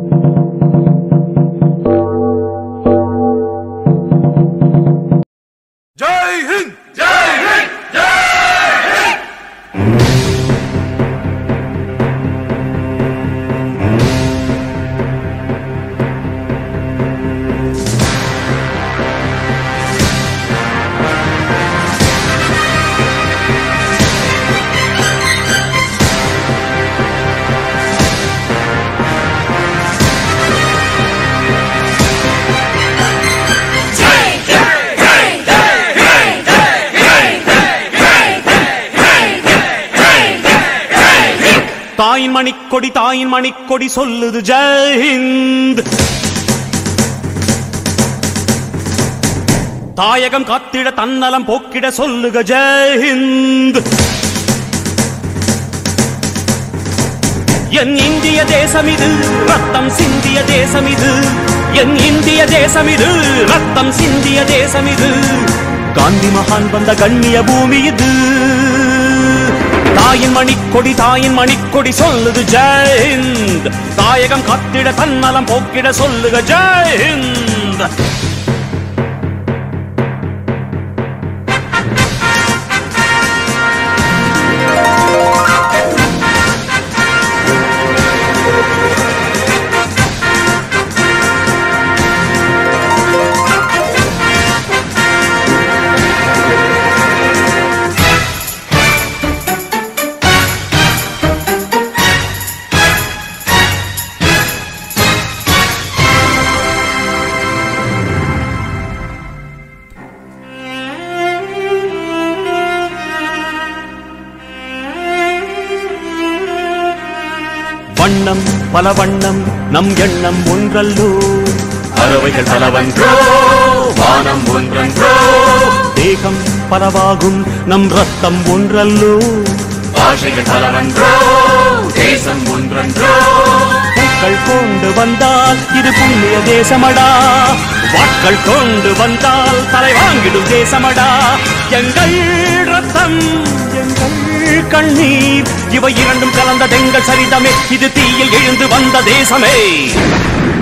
ஜெய் ஹிந்த் தாயின் மணிக்கொடி தாயின் மணிக்கொடி சொல்லுது ஜெயஹிந்த் தாயகம் காத்திட தன்னலம் போக்கிட சொல்லுக ஜெயஹிந்த் என் இந்திய தேசம் இது ரத்தம் சிந்திய தேசம் இது என் இந்திய தேசம் இது ரத்தம் சிந்திய தேசம் இது காந்தி மகான் வந்த கண்ணிய பூமி இது தாயின் மணிக்கொடி தாயின் மணிக்கொடி சொல்லுது ஜெயஹிந்த் தாயகம் காத்திட தன்னலம் போக்கிட சொல்லுக ஜெயஹிந்த் வண்ணம் பல வண்ணம் நம் எண்ணம் ஒன்றல்லோ பறவைகள் பலவன்றோ வானம் ஒன்றன்றோ தேகம் பலவாகும் நம் ரத்தம் ஒன்றல்லோ பாஷைகள் பலவன்றோ தேசம் ஒன்றன்றோ பூக்கள் கொண்டு வந்தால் இது புண்ணிய தேசமடா வாட்கள் கொண்டு வந்தால் தலை வாங்கிடும் தேசமடா எங்கள் ரத்தம் எங்கள் கண்ணீர் இவை இரண்டும் கலந்த தெங்கள் சரிதமே இது தீயில் எழுந்து வந்த தேசமே